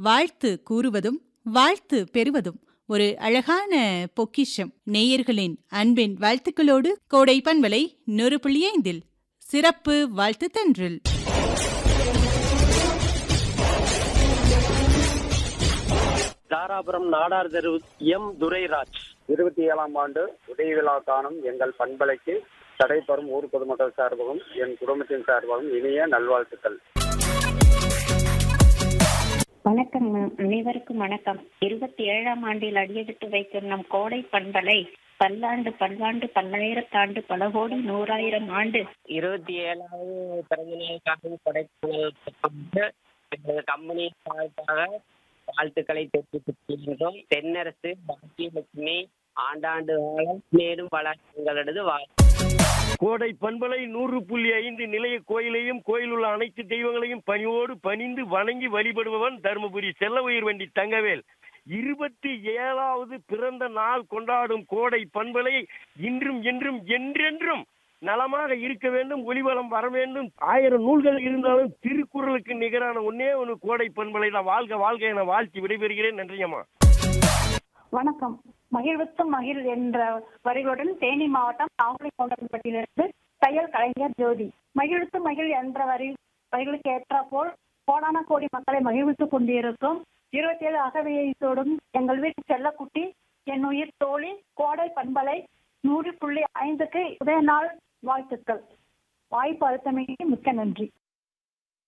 வாழ்த்து கூறுவதும் வாழ்த்து பெறுவதும் ஒரு அழகான பொக்கிஷம் நேயர்களின் அன்பின் வாழ்த்துக்களோடு கோடை பண்பலை நூறு புள்ளி ஐந்தில் சிறப்பு வாழ்த்து தென்றல் தாராபுரம் நாடார் தெரு எம் துரைராஜ் இருபத்தி ஏழாம் ஆண்டு உதய விழா காணும் எங்கள் பண்பலைக்கு தடைப்பெறும் ஊர் பொதுமக்கள் சார்பாகவும் என் குடும்பத்தின் சார்பாகவும் இனிய நல்வாழ்த்துக்கள் வணக்கம் மேம். அனைவருக்கும் வணக்கம் இருபத்தி ஏழாம் ஆண்டில் அடியெடுத்து வைக்கும் நம் கோடை பண்பலை பல்லாண்டு பல்லாண்டு பல்லாயிரத்தாண்டு பல கோடி நூறாயிரம் ஆண்டு இருபத்தி ஏழாவது பிறந்த நாள் காணும் கொடைக்கானல் எங்களது கம்பெனி சார்பாக வாழ்த்துக்களை தெரிவித்துக் கொள்கிறோம் தென்னரசு பாக்கியலட்சுமி ஆண்டாண்டு காலம் மேலும் பல எங்களது வாழ்த்து கோடை பண்பலை நூறு புள்ளி ஐந்து நிலைய கோயிலையும் கோயில் உள்ள அனைத்து தெய்வங்களையும் பணியோடு பணிந்து வணங்கி வழிபடுபவன் தருமபுரி செல்ல உயிர் வண்டி தங்கவேல் இருபத்தி ஏழாவது பிறந்த நாள் கொண்டாடும் கோடை பண்பலை இன்றும் என்றும் என்றென்றும் நலமாக இருக்க வேண்டும் ஒளிவளம் வர வேண்டும் ஆயிரம் நூல்கள் இருந்தாலும் திருக்குறளுக்கு நிகரான ஒன்னே ஒன்று கோடை பண்பலை தான் வாழ்க வாழ்க என வாழ்த்தி விடைபெறுகிறேன் நன்றியம்மா வணக்கம் மகிழ்வுத்தும் மகிழ் என்ற வரிகளுடன் தேனி மாவட்டம் நாவலிக்கவுண்டன்பட்டியிலிருந்து தையல் கலைஞர் ஜோதி மகிழ்த்து மகிழ் என்ற வரி வரிகளுக்கு ஏற்றாற்போல் கோடான கோடி மக்களை மகிழ்வித்துக் கொண்டிருக்கும் இருபத்தி ஏழு அகவையை சூடும் எங்கள் வீட்டு செல்லக்குட்டி என் உயிர் தோழி கோடை பண்பலை நூறு புள்ளி ஐந்துக்கு உதய நாள் வாழ்த்துக்கள் வாய்ப்பு அழுத்தமைக்கு மிக்க நன்றி